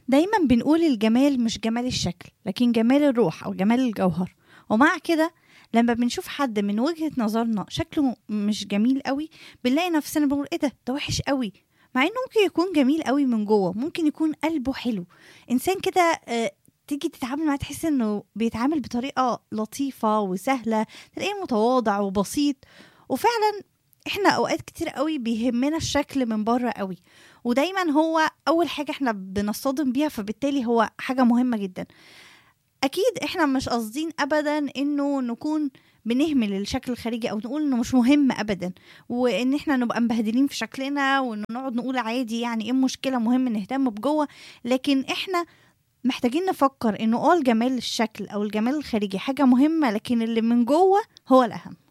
دايما بنقول الجمال مش جمال الشكل لكن جمال الروح او جمال الجوهر ومع كده لما بنشوف حد من وجهة نظرنا شكله مش جميل قوي بنلاقي نفسنا بنقول ايه ده ده وحش قوي مع انه ممكن يكون جميل قوي من جوه ممكن يكون قلبه حلو انسان كده آه، تيجي تتعامل معاه تحس انه بيتعامل بطريقه لطيفه وسهله تلاقيه متواضع وبسيط وفعلا احنا اوقات كتير قوي بيهمنا الشكل من بره قوي ودايما هو اول حاجه احنا بنصطدم بيها فبالتالي هو حاجه مهمه جدا اكيد احنا مش قاصدين ابدا انه نكون بنهمل الشكل الخارجي او نقول انه مش مهم ابدا وان احنا نبقى مبهدلين في شكلنا وان نقعد نقول عادي يعني ايه المشكله مهم نهتم بجوه لكن احنا محتاجين نفكر انه اه الجمال الشكل او الجمال الخارجي حاجه مهمه لكن اللي من جوه هو الاهم